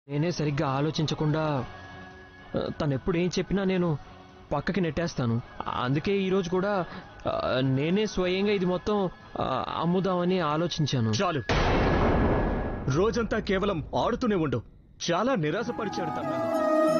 నేనే సరిగ్గా ఆలోచించకుండా ఆ, తను ఎప్పుడు ఏం చెప్పినా నేను పక్కకి నెట్టేస్తాను అందుకే ఈరోజు కూడా ఆ, నేనే స్వయంగా ఇది మొత్తం ఆ, అమ్ముదామని ఆలోచించాను చాలు రోజంతా కేవలం ఆడుతూనే ఉండు చాలా నిరాశపరిచాడు తను నన్ను.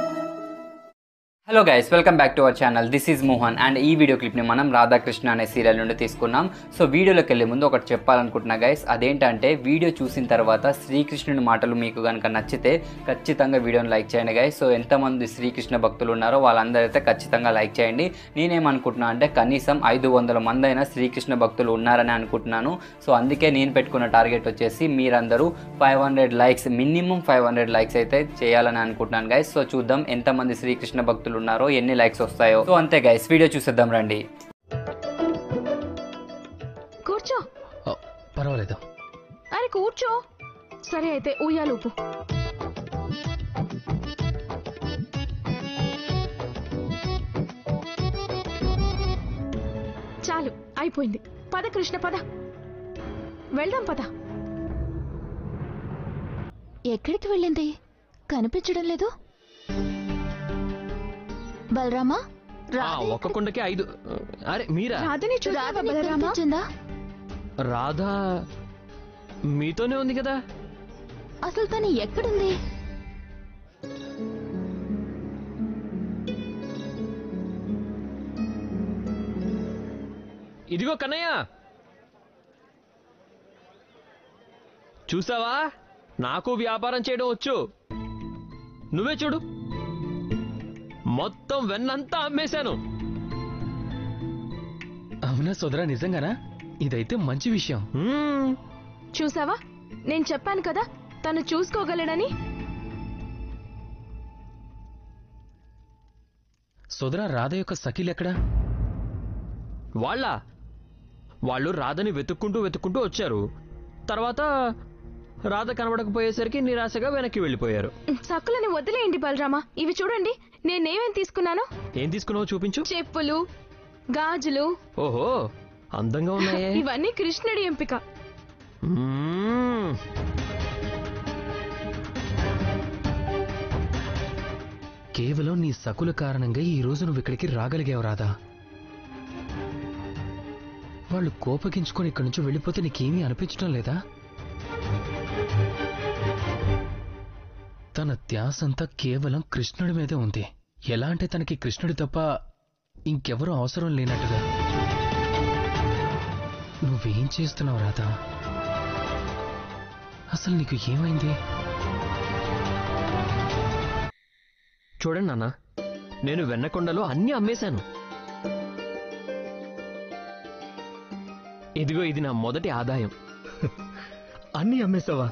Hello guys welcome back to our channel this is Mohan and ఈ వీడియో క్లిప్ని మనం రాధాకృష్ణ అనే సీరియల్ నుండి తీసుకున్నాం సో వీడియోలోకి వెళ్ళే ముందు ఒకటి చెప్పాలనుకుంటున్నా గైస్ అదేంటంటే వీడియో చూసిన తర్వాత శ్రీకృష్ణుని మాటలు మీకు కనుక నచ్చితే ఖచ్చితంగా వీడియోని లైక్ చేయండి గైస్ సో ఎంతమంది శ్రీకృష్ణ భక్తులు ఉన్నారో వాళ్ళందరైతే ఖచ్చితంగా లైక్ చేయండి నేనేమనుకుంటున్నా అంటే కనీసం ఐదు వందల మంది అయినా శ్రీకృష్ణ భక్తులు ఉన్నారని అనుకుంటున్నాను సో అందుకే నేను పెట్టుకున్న టార్గెట్ వచ్చేసి మీరందరూ five hundred likes minimum five hundred likes అయితే చేయాలని అనుకుంటున్నాను గైస్ సో చూద్దాం ఎంతమంది శ్రీకృష్ణ భక్తులు ఉన్నారో ఎన్ని లైక్స్ వస్తాయో సో అంతే గైస్ వీడియో చూసేద్దాం రండి కూర్చో ఆ, పర్వాలేదు అరే కూర్చో సరే అయితే ఊయాలూపు చాలు అయిపోయింది పద కృష్ణ పద వెళ్దాం పద ఎక్కడికి వెళ్ళింది కనిపించడం లేదు బలరామా ఆ, ఒక్క కుండకి ఐదు అరే మీరా రాధని చూసావా రాధని బలరామా కనిపించిందా రాధా మీతోనే ఉంది కదా అసలు తను ఎక్కడుంది ఇదిగో కన్నయ్య చూసావా నాకు వ్యాపారం చేయడం వచ్చు నువ్వే చూడు మొత్తం వెన్నంతా అమ్మేశాను అవునా సోదరా నిజంగానా ఇదైతే మంచి విషయం మ్మ్. చూసావా నేను చెప్పాను కదా తను చూసుకోగలడని సోదరా రాధ యొక్క సఖీలు ఎక్కడా వాళ్ళ వాళ్ళు రాధని వెతుక్కుంటూ వెతుక్కుంటూ వచ్చారు తర్వాత రాధ కనబడకపోయేసరికి నిరాశగా వెనక్కి వెళ్ళిపోయారు సక్కులని వదిలేయండి బలరామా ఇవి చూడండి నేనేమేం తీసుకున్నాను ఏం తీసుకున్నావో చూపించు చెప్పులు గాజులు ఓహో అందంగా ఉన్నాయే ఇవన్నీ కృష్ణుడి ఎంపిక మ్మ్. కేవలం నీ సకుల కారణంగా ఈ రోజు నువ్వు ఇక్కడికి రాగలిగావు రాధా వాళ్ళు కోపగించుకొని ఇక్కడి నుంచి వెళ్ళిపోతే నీకేమీ అనిపించడం లేదా తన ధ్యాసంతా కేవలం కృష్ణుడి మీదే ఉంది ఎలా అంటే తనకి కృష్ణుడి తప్ప ఇంకెవరూ అవసరం లేనట్టుగా నువ్వేం చేస్తున్నావు రాధా అసలు నీకు ఏమైంది చూడండి నాన్న నేను వెన్నకొండలో అన్ని అమ్మేశాను ఇదిగో ఇది నా మొదటి ఆదాయం అన్నీ అమ్మేశావా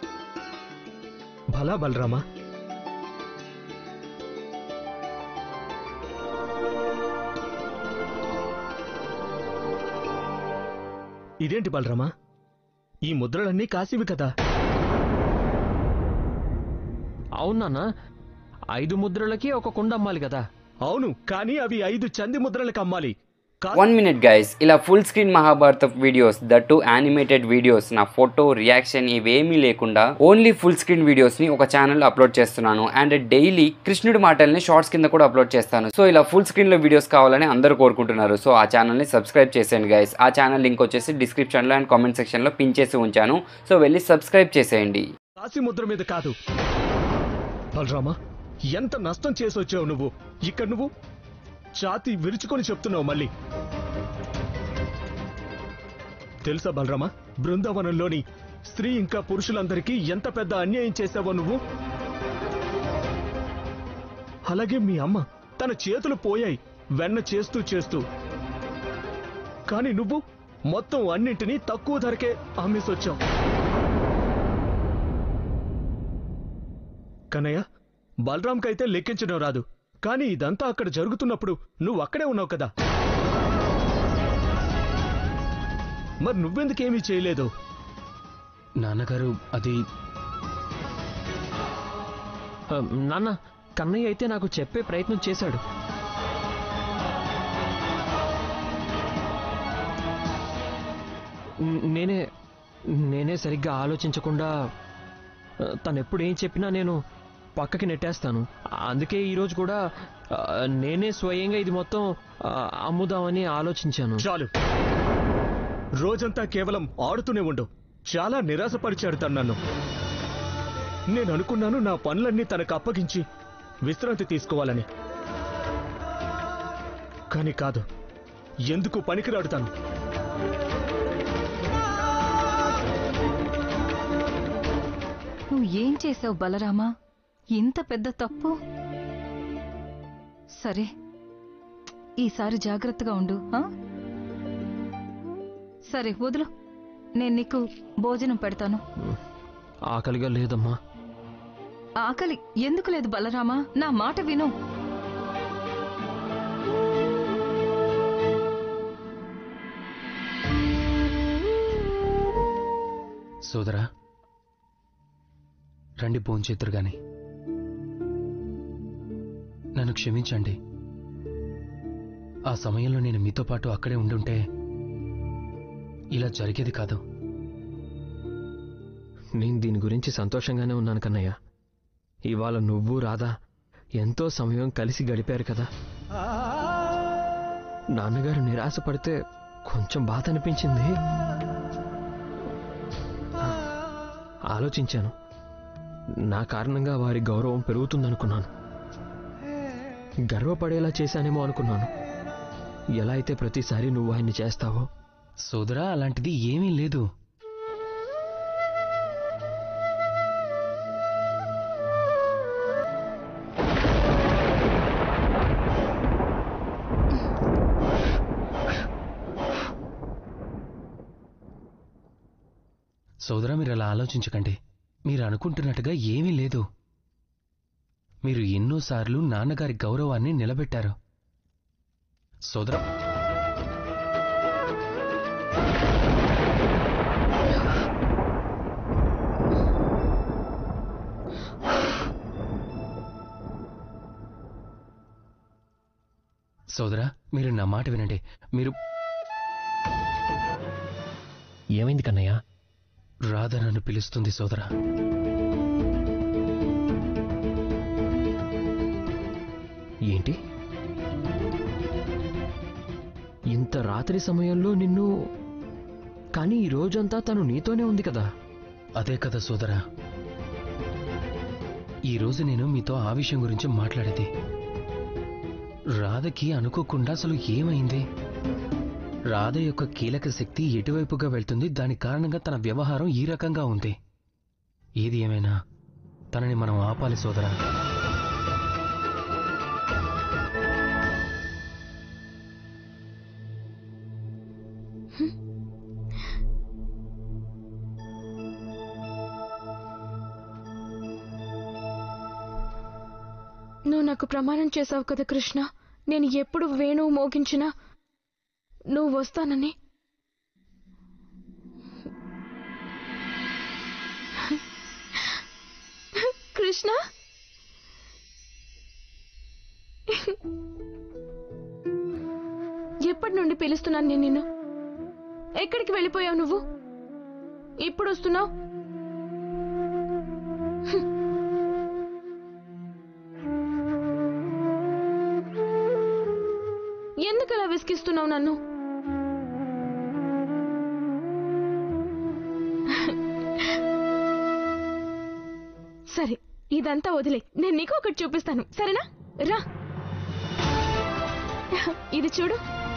భలా బలరామా ఇదేంటి బలరామా ఈ ముద్రలన్నీ కాసివి కదా అవును నాన్న ఐదు ముద్రలకి ఒక కుండ అమ్మాలి కదా అవును కానీ అవి ఐదు చంది ముద్రలకు అమ్మాలి కా- వన్ మినిట్ గైస్ ఇలా full screen Mahabharata videos that animated videos నా ఫోటో రియాక్షన్ ఇవేమీ లేకుండా ఓన్లీ ఫుల్ స్క్రీన్ వీడియోస్ ని ఒక ఛానల్ అప్లోడ్ చేస్తున్నాను అండ్ డైలీ కృష్ణుడి మాటల్ని షార్ట్స్ కింద కూడా అప్లోడ్ చేస్తాను సో ఇలా ఫుల్ స్క్రీన్ లో వీడియోస్ కావాలని అందరూ కోరుకుంటున్నారు సో ఆ ఛానల్ ని సబ్స్క్రైబ్ చేసేయండి గైస్ ఆ ఛానల్ లింక్ వచ్చేసి డిస్క్రిప్షన్ లో అండ్ కామెంట్ సెక్షన్ లో పిన్ చేసి ఉంచాను సో వెళ్ళి సబ్స్క్రైబ్ చేసేయండి కాసి ముద్ర మీద కాదు బలరామా ఎంత నష్టం చేసి వచ్చావు నువ్వు ఇక్కడ నువ్వు ఛాతి విరుచుకొని చెప్తున్నావు మళ్ళీ తెలుసా బలరామా బృందావనంలోని స్త్రీ ఇంకా పురుషులందరికీ ఎంత పెద్ద అన్యాయం చేశావో నువ్వు అలాగే మీ అమ్మ తన చేతులు పోయాయి వెన్న చేస్తూ చేస్తూ కానీ నువ్వు మొత్తం అన్నింటినీ తక్కువ ధరకే అమ్మేసొచ్చావు కన్నయ్య బలరాంకైతే లెక్కించడం రాదు కానీ ఇదంతా అక్కడ జరుగుతున్నప్పుడు నువ్వు అక్కడే ఉన్నావు కదా మరి నువ్వెందుకేమీ చేయలేదు నాన్నగారు అది ఆ, నాన్న కన్నయ్య అయితే నాకు చెప్పే ప్రయత్నం చేశాడు న- నేనే నేనే సరిగ్గా ఆలోచించకుండా ఆ, తను ఎప్పుడు ఏం చెప్పినా నేను పక్కకి నెట్టేస్తాను అందుకే ఈరోజు కూడా ఆ, నేనే స్వయంగా ఇది మొత్తం ఆ, అమ్ముదామని ఆలోచించాను చాలు రోజంతా కేవలం ఆడుతూనే ఉండు చాలా నిరాశపరిచాడు తను నన్ను నేను అనుకున్నాను నా పనులన్నీ తనకు అప్పగించి విశ్రాంతి తీసుకోవాలని కానీ కాదు ఎందుకు పనికిరాడు తను నువ్వు ఏం చేసావు బలరామా ఇంత పెద్ద తప్పు సరే ఈసారి జాగ్రత్తగా ఉండు ఆ? సరే వదులు నేను నీకు భోజనం పెడతాను ఆకలిగా లేదమ్మా ఆకలి ఎందుకు లేదు బలరామా నా మాట విను సోదరా రండి భోంచేతురు గాని నన్ను క్షమించండి ఆ సమయంలో నేను మీతో పాటు అక్కడే ఉండుంటే ఇలా జరిగేది కాదు నేను దీని గురించి సంతోషంగానే ఉన్నాను కన్నయ్య ఇవాళ నువ్వు రాధా ఎంతో సమయం కలిసి గడిపారు కదా నాన్నగారు నిరాశపడితే కొంచెం బాధ అనిపించింది ఆలోచించాను నా కారణంగా వారి గౌరవం పెరుగుతుందనుకున్నాను గర్వపడేలా చేశానేమో అనుకున్నాను ఎలా అయితే ప్రతిసారి నువ్వు ఆయన్ని చేస్తావో సోదరా అలాంటిది ఏమీ లేదు సోదరా మీరు అలా ఆలోచించకండి మీరు అనుకుంటున్నట్టుగా ఏమీ లేదు మీరు ఎన్నోసార్లు నాన్నగారి గౌరవాన్ని నిలబెట్టారు సోదరా సోదరా మీరు నా మాట వినండి మీరు ఏమైంది కన్నయ్య రాధ నన్ను పిలుస్తుంది సోదరా ఏంటి ఇంత రాత్రి సమయంలో నిన్ను కానీ ఈ రోజంతా తను నీతోనే ఉంది కదా అదే కదా సోదరా ఈరోజు నేను మీతో ఆ విషయం గురించి మాట్లాడేది రాధకి అనుకోకుండా అసలు ఏమైంది రాధ యొక్క కీలక శక్తి ఎటువైపుగా వెళ్తుంది దాని కారణంగా తన వ్యవహారం ఈ రకంగా ఉంది ఏది ఏమైనా తనని మనం ఆపాలి సోదరా నువ్వు నాకు ప్రమాణం చేశావు కదా కృష్ణ నేను ఎప్పుడు వేణువు మోగించినా నువ్వు వస్తానని కృష్ణ ఎప్పటి నుండి పిలుస్తున్నాను నేను నిన్ను ఎక్కడికి వెళ్ళిపోయావు నువ్వు ఇప్పుడు వస్తున్నావు ఎందుకు అలా విసిగిస్తున్నావు నన్ను సరే ఇదంతా వదిలే నేను నీకు ఒకటి చూపిస్తాను సరేనా రా ఇది చూడు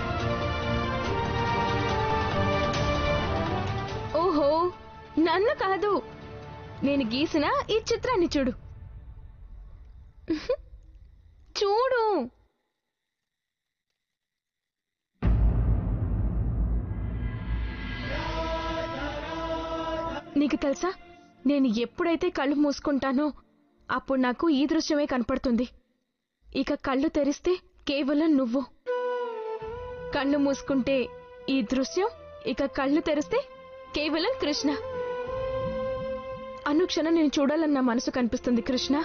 ఓహో నన్ను కాదు నేను గీసిన ఈ చిత్రాన్ని చూడు చూడు నీకు తెలుసా నేను ఎప్పుడైతే కళ్ళు మూసుకుంటానో అప్పుడు నాకు ఈ దృశ్యమే కనపడుతుంది ఇక కళ్ళు తెరిస్తే కేవలం నువ్వు కళ్ళు మూసుకుంటే ఈ దృశ్యం ఇక కళ్ళు తెరిస్తే కేవలం కృష్ణ అనుక్షణం నేను చూడాలన్న మనసు కనిపిస్తుంది కృష్ణ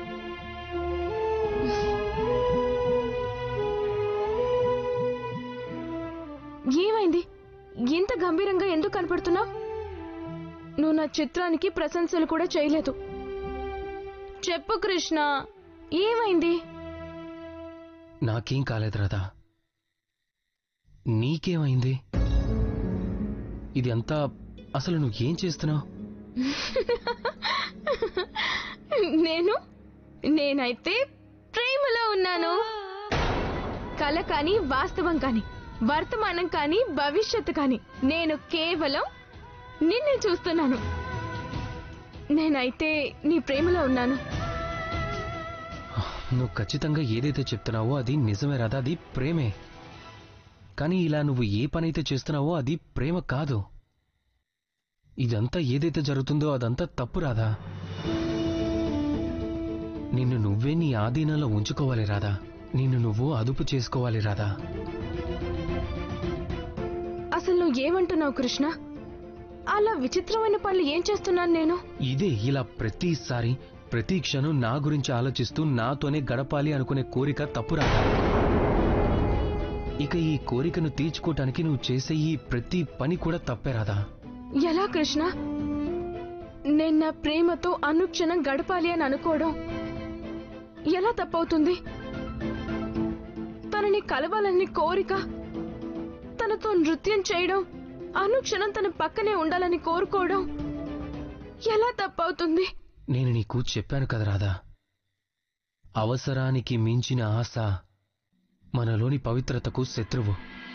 ఏమైంది ఇంత గంభీరంగా ఎందుకు కనపడుతున్నావు నువ్వు నా చిత్రానికి ప్రశంసలు కూడా చేయలేదు చెప్పు కృష్ణ ఏమైంది నాకేం కాలేదు రాధా నీకేమైంది ఇది అంతా అసలు నువ్వేం చేస్తున్నావు నేను నేనైతే ప్రేమలో ఉన్నాను కల కానీ వాస్తవం కానీ వర్తమానం కానీ భవిష్యత్తు కానీ నేను కేవలం నిన్నే చూస్తున్నాను నేనైతే నీ ప్రేమలో ఉన్నాను నువ్వు ఖచ్చితంగా ఏదైతే చెప్తున్నావో అది నిజమే రాదా అది ప్రేమే కానీ ఇలా నువ్వు ఏ పనైతే చేస్తున్నావో అది ప్రేమ కాదు ఇదంతా ఏదైతే జరుగుతుందో అదంతా తప్పు రాదా నిన్ను నువ్వే నీ ఆధీనంలో ఉంచుకోవాలి రాదా నిన్ను నువ్వు అదుపు చేసుకోవాలి రాదా అసలు నువ్వు ఏమంటున్నావు కృష్ణ అలా విచిత్రమైన పనులు ఏం చేస్తున్నాను నేను ఇదే ఇలా ప్రతిసారి ప్రతి క్షణం నా గురించి ఆలోచిస్తూ నాతోనే గడపాలి అనుకునే కోరిక తప్పు రాదా ఇక ఈ కోరికను తీర్చుకోవటానికి నువ్వు చేసే ఈ ప్రతి పని కూడా తప్పే రాదా ఎలా కృష్ణ నేను నా ప్రేమతో అనుక్షణం గడపాలి అని అనుకోవడం ఎలా తప్పవుతుంది తనని కలవాలని కోరిక తనతో నృత్యం చేయడం అనుక్షణం తన పక్కనే ఉండాలని కోరుకోవడం ఎలా తప్పవుతుంది నేను నీకు చెప్పాను కదా రాదా అవసరానికి మించిన ఆశ మనలోని పవిత్రతకు శత్రువు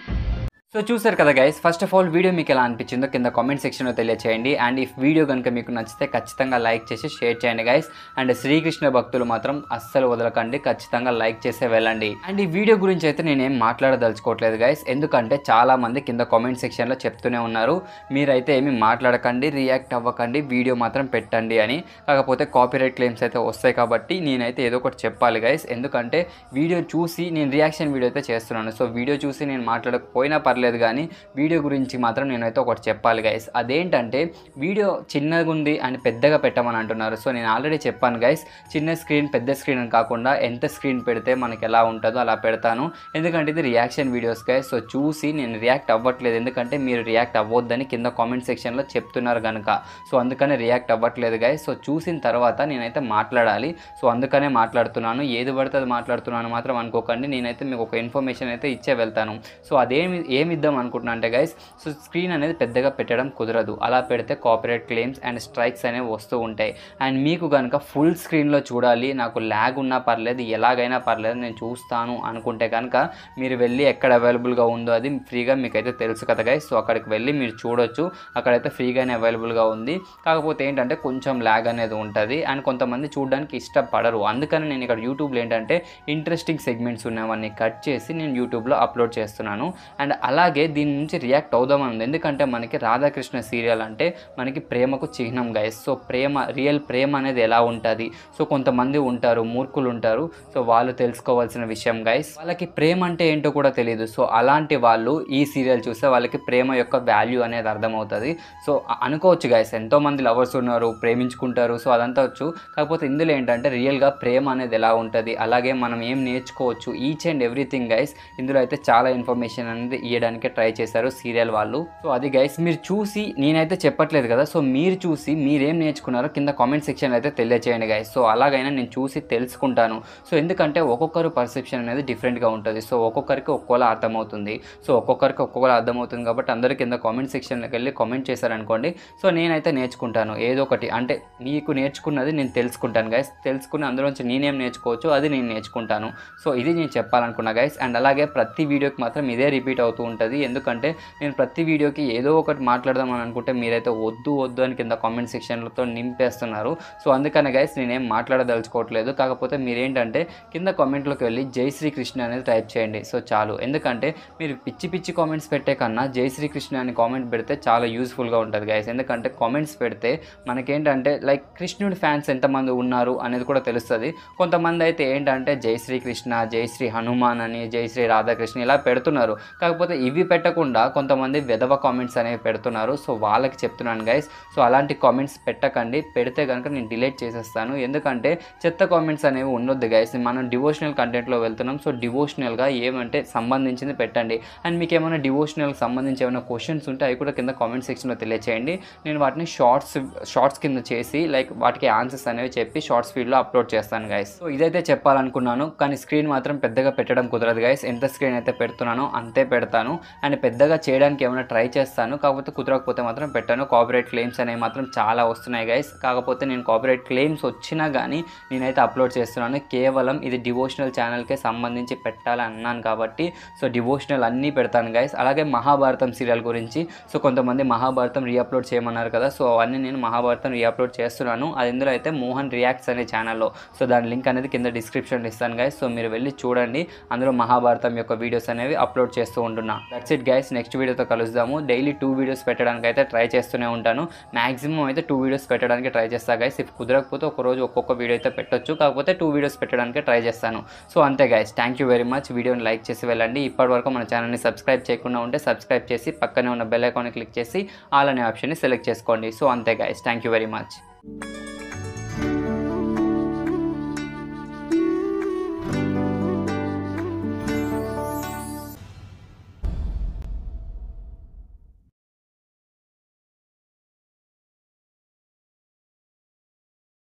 సో చూసారు కదా guys first of all video మీకు ఎలా అనిపించిందో కింద కామెంట్ సెక్షన్లో తెలియచేయండి అండ్ ఈ వీడియో కనుక మీకు నచ్చితే ఖచ్చితంగా లైక్ చేసి షేర్ చేయండి గైస్ అండ్ శ్రీకృష్ణ భక్తులు మాత్రం అస్సలు వదలకండి ఖచ్చితంగా లైక్ చేసే వెళ్ళండి అండ్ ఈ వీడియో గురించి అయితే నేనేం మాట్లాడదలుచుకోవట్లేదు గైస్ ఎందుకంటే చాలా మంది కింద కామెంట్ సెక్షన్లో చెప్తూనే ఉన్నారు మీరైతే ఏమి మాట్లాడకండి రియాక్ట్ అవ్వకండి వీడియో మాత్రం పెట్టండి అని కాకపోతే కాపీరైట్ క్లెయిమ్స్ అయితే వస్తాయి కాబట్టి నేనైతే ఏదో ఒకటి చెప్పాలి గైస్ ఎందుకంటే వీడియో చూసి నేను రియాక్షన్ వీడియో అయితే చేస్తున్నాను సో వీడియో చూసి నేను మాట్లాడకపోయినా పర్లేదు కానీ వీడియో గురించి మాత్రం నేనైతే ఒకటి చెప్పాలి గైస్ అదేంటంటే వీడియో చిన్నగా ఉంది అని పెద్దగా పెట్టమని అంటున్నారు సో నేను ఆల్రెడీ చెప్పాను గైస్ చిన్న స్క్రీన్ పెద్ద స్క్రీన్ అని కాకుండా ఎంత స్క్రీన్ పెడితే మనకి ఎలా ఉంటుందో అలా పెడతాను ఎందుకంటే ఇది రియాక్షన్ వీడియోస్ గైస్ సో చూసి నేను రియాక్ట్ అవ్వట్లేదు ఎందుకంటే మీరు రియాక్ట్ అవ్వద్దని కింద కామెంట్ సెక్షన్లో చెప్తున్నారు కనుక సో అందుకనే రియాక్ట్ అవ్వట్లేదు గైస్ సో చూసిన తర్వాత నేనైతే మాట్లాడాలి సో అందుకనే మాట్లాడుతున్నాను ఏది పడితే అది మాట్లాడుతున్నాను మాత్రం అనుకోకండి నేనైతే మీకు ఒక ఇన్ఫర్మేషన్ అయితే ఇచ్చే వెళ్తాను సో అదేమి ఏమి ఇద్దాం అనుకుంటున్నా అంటే గైస్ సో స్క్రీన్ అనేది పెద్దగా పెట్టడం కుదరదు అలా పెడితే కాపీరైట్ క్లెయిమ్స్ అండ్ స్ట్రైక్స్ అనేవి వస్తూ ఉంటాయి అండ్ మీకు కనుక ఫుల్ స్క్రీన్లో చూడాలి నాకు ల్యాగ్ ఉన్నా పర్లేదు ఎలాగైనా పర్లేదు నేను చూస్తాను అనుకుంటే కనుక మీరు వెళ్ళి ఎక్కడ అవైలబుల్గా ఉందో అది ఫ్రీగా మీకైతే తెలుసు కదా గైస్ సో అక్కడికి వెళ్ళి మీరు చూడొచ్చు అక్కడైతే ఫ్రీగానే అవైలబుల్గా ఉంది కాకపోతే ఏంటంటే కొంచెం ల్యాగ్ అనేది ఉంటుంది అండ్ కొంతమంది చూడడానికి ఇష్టపడరు అందుకని నేను ఇక్కడ యూట్యూబ్లో ఏంటంటే ఇంట్రెస్టింగ్ సెగ్మెంట్స్ ఉన్నవన్నీ కట్ చేసి నేను యూట్యూబ్లో అప్లోడ్ చేస్తున్నాను అండ్ అలాగే దీని నుంచి రియాక్ట్ అవుదామని ఉంది ఎందుకంటే మనకి రాధాకృష్ణ సీరియల్ అంటే మనకి ప్రేమకు చిహ్నం గైస్ సో ప్రేమ రియల్ ప్రేమ అనేది ఎలా ఉంటుంది సో కొంతమంది ఉంటారు మూర్ఖులు ఉంటారు సో వాళ్ళు తెలుసుకోవాల్సిన విషయం గైస్ వాళ్ళకి ప్రేమ అంటే ఏంటో కూడా తెలియదు సో అలాంటి వాళ్ళు ఈ సీరియల్ చూస్తే వాళ్ళకి ప్రేమ యొక్క వాల్యూ అనేది అర్థమవుతుంది సో అ- అనుకోవచ్చు గైస్ ఎంతో మంది లవర్స్ ఉన్నారు ప్రేమించుకుంటారు సో అదంతా వచ్చు కాకపోతే ఇందులో ఏంటంటే రియల్గా ప్రేమ అనేది ఎలా ఉంటుంది అలాగే మనం ఏం నేర్చుకోవచ్చు ఈచ్ అండ్ ఎవ్రీథింగ్ గైస్ ఇందులో అయితే చాలా ఇన్ఫర్మేషన్ అనేది ఇవ్వడానికి ట్రై చేశారు సీరియల్ వాళ్ళు సో అది గైస్ మీరు చూసి నేనైతే చెప్పట్లేదు కదా సో మీరు చూసి మీరేం నేర్చుకున్నారో కింద కామెంట్ సెక్షన్ అయితే తెలియచేయండి గైస్ సో అలాగైనా నేను చూసి తెలుసుకుంటాను సో ఎందుకంటే ఒక్కొక్కరు పర్సెప్షన్ అనేది డిఫరెంట్గా ఉంటుంది సో ఒక్కొక్కరికి ఒక్కోలా అర్థమవుతుంది సో ఒక్కొక్కరికి ఒక్కొక్కలా అర్థమవుతుంది కాబట్టి అందరు కింద కామెంట్ సెక్షన్లోకి వెళ్ళి కామెంట్ చేశారనుకోండి సో నేనైతే నేర్చుకుంటాను ఏదో ఒకటి అంటే నీకు నేర్చుకున్నది నేను తెలుసుకుంటాను గైస్ తెలుసుకుని అందులోంచి నేనేం నేర్చుకోవచ్చు అది నేను నేర్చుకుంటాను సో ఇది నేను చెప్పాలనుకున్నా గైస్ అండ్ అలాగే ప్రతి వీడియోకి మాత్రం ఇదే రిపీట్ అవుతూ ఉంటుంది ఎందుకంటే నేను ప్రతి వీడియోకి ఏదో ఒకటి మాట్లాడదాం అని అనుకుంటే మీరైతే వద్దు వద్దు అని కింద కామెంట్ సెక్షన్లతో నింపేస్తున్నారు సో అందుకనే గైస్ నేనేం మాట్లాడదలుచుకోవట్లేదు కాకపోతే మీరేంటంటే కింద కామెంట్లోకి వెళ్ళి జై శ్రీకృష్ణ అనేది టైప్ చేయండి సో చాలు ఎందుకంటే మీరు పిచ్చి పిచ్చి కామెంట్స్ పెట్టే కన్నా జై శ్రీకృష్ణ అని కామెంట్ పెడితే చాలా యూస్ఫుల్గా ఉంటుంది గైస్ ఎందుకంటే కామెంట్స్ పెడితే మనకేంటంటే లైక్ కృష్ణుడి ఫ్యాన్స్ ఎంతమంది ఉన్నారు అనేది కూడా తెలుస్తుంది కొంతమంది అయితే ఏంటంటే జై శ్రీకృష్ణ జై శ్రీ హనుమాన్ అని జై శ్రీ రాధాకృష్ణ ఇలా పెడుతున్నారు కాకపోతే ఇవి పెట్టకుండా కొంతమంది వెధవ కామెంట్స్ అనేవి పెడుతున్నారు సో వాళ్ళకి చెప్తున్నాను గైస్ సో అలాంటి కామెంట్స్ పెట్టకండి పెడితే కనుక నేను డిలీట్ చేసేస్తాను ఎందుకంటే చెత్త కామెంట్స్ అనేవి ఉండొద్దు గైస్ మనం డివోషనల్ కంటెంట్లో వెళ్తున్నాం సో డివోషనల్గా ఏమంటే సంబంధించింది పెట్టండి అండ్ మీకు ఏమైనా డివోషనల్కి సంబంధించి ఏమైనా క్వశ్చన్స్ ఉంటే అవి కూడా కింద కామెంట్ సెక్షన్లో తెలియచేయండి నేను వాటిని షార్ట్స్ షార్ట్స్ కింద చేసి లైక్ వాటికి ఆన్సర్స్ అనేవి చెప్పి షార్ట్స్ ఫీడ్లో అప్లోడ్ చేస్తాను గైస్ సో ఇదైతే చెప్పాలనుకున్నాను కానీ స్క్రీన్ మాత్రం పెద్దగా పెట్టడం కుదరదు గైస్ ఎంత స్క్రీన్ అయితే పెడుతున్నానో అంతే పెడతాను అండ్ పెద్దగా చేయడానికి ఏమైనా ట్రై చేస్తాను కాకపోతే కుదరకపోతే మాత్రం పెట్టాను కాపీరైట్ క్లెయిమ్స్ అనేవి మాత్రం చాలా వస్తున్నాయి గైస్ కాకపోతే నేను కాపీరైట్ క్లెయిమ్స్ వచ్చినా కానీ నేనైతే అప్లోడ్ చేస్తున్నాను కేవలం ఇది డివోషనల్ ఛానల్కే సంబంధించి పెట్టాలి అన్నాను కాబట్టి సో డివోషనల్ అన్నీ పెడతాను గైస్ అలాగే మహాభారతం సీరియల్ గురించి సో కొంతమంది మహాభారతం రీఅప్లోడ్ చేయమన్నారు కదా సో అవన్నీ నేను మహాభారతం రీఅప్లోడ్ చేస్తున్నాను అది ఇందులో అయితే మోహన్ రియాక్ట్స్ అనే ఛానల్లో సో దాని లింక్ అనేది కింద డిస్క్రిప్షన్లో ఇస్తాను గైస్ సో మీరు వెళ్ళి చూడండి అందులో మహాభారతం యొక్క వీడియోస్ అనేవి అప్లోడ్ చేస్తూ ఉంటున్నా దట్స్ ఇట్ గైస్ నెక్స్ట్ వీడియోతో కలుద్దాము డైలీ టూ వీడియోస్ పెట్టడానికి అయితే ట్రై చేస్తూనే ఉంటాను మాక్సిమం అయితే టూ వీడియోస్ పెట్టడానికి ట్రై చేస్తా గైస్ ఇఫ్ కుదరకపోతే ఒక రోజు ఒక్కొక్క వీడియో అయితే పెట్టొచ్చు కాకపోతే టూ వీడియోస్ పెట్టడానికి ట్రై చేస్తాను సో అంతే guys thank you very much వీడియోని లైక్ చేసి వెళ్ళండి ఇప్పటివరకు మన ఛానల్ని సబ్స్క్రైబ్ చేయకుండా ఉంటే సబ్స్క్రైబ్ చేసి పక్కనే ఉన్న బెల్ ఐకాన్ని క్లిక్ చేసి ఆల్ అనే ఆప్షన్ని సెలెక్ట్ చేసుకోండి సో అంతే guys thank you very much